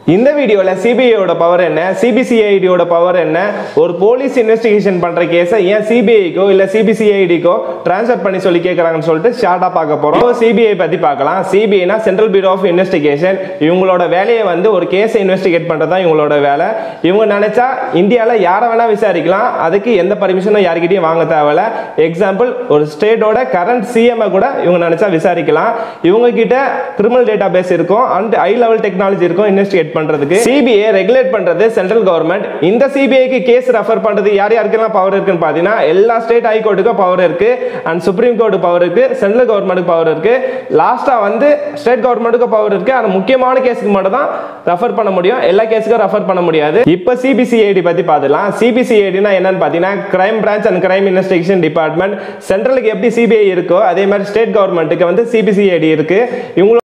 இந்த வீடியோவில் சிபிஐயோட பவர் என்ன சிபிசிஐடியோட பவர் என்ன ஒரு போலீஸ் இன்வெஸ்டிகேஷன் பண்ணுற கேஸை ஏன் சிபிஐக்கோ இல்லை சிபிசிஐடிக்கோ ட்ரான்ஸ்ஃபர் பண்ணி சொல்லி கேட்குறாங்கன்னு சொல்லிட்டு ஷார்ட்டாக பார்க்க போகிறோம் சிபிஐ பற்றி பார்க்கலாம் சிபிஐனா சென்ட்ரல் பியூரோ ஆஃப் இன்வெஸ்டிகேஷன் இவங்களோட வேலையை வந்து ஒரு கேஸை இன்வெஸ்டிகேட் பண்ணுறது தான் இவங்களோட வேலை இவங்க நினச்சா இந்தியாவில் யாரை வேணால் விசாரிக்கலாம் அதுக்கு எந்த பர்மிஷனும் யார்கிட்டயும் வாங்க தேவையில்ல எக்ஸாம்பிள் ஒரு ஸ்டேட்டோட கரண்ட் சிஎம்ஐ கூட இவங்க நினச்சா விசாரிக்கலாம் இவங்க கிட்ட கிரிமினல் டேட்டா பேஸ் இருக்கும் அண்ட் ஹை லெவல் டெக்னாலஜி இருக்கும் இன்வெஸ்டிகேட் பண்றதுக்கு சிபிஐ ரெகுலேட் பண்றது சென்ட்ரல் கவர்மெண்ட் இந்த சிபிஐக்கு கேஸ் ரெஃபர் பண்றது யார் யாருக்கெல்லாம் பவர் இருக்குன்னு பார்த்தீங்கன்னா எல்லா ஸ்டேட் ஹை கோர்ட்டுக்கும் பவர் இருக்கு அண்ட் சுப்ரீம் கோர்ட்டு பவர் இருக்கு சென்ட்ரல் கவர்மெண்ட்டுக்கு பவர் இருக்கு லாஸ்டா வந்து ஸ்டேட் கவர்மெண்ட்டுக்கு பவர் இருக்கு ஆனா முக்கியமான கேஸுக்கு மட்டும் தான் ரெஃபர் பண்ண முடியும் எல்லா கேஸுக்கும் ரெஃபர் பண்ண முடியாது இப்போ சிபிசிஐடி பத்தி பார்த்துலாம் சிபிசிஐடினா என்னன்னு பார்த்தீங்கன்னா crime branch and crime investigation department சென்ட்ரலுக்கு எப்படி சிபிஐ இருக்கோ அதே மாதிரி ஸ்டேட் கவர்மெண்ட்டுக்கு வந்து சிபிசிஐடி இருக்கு இவங்களோட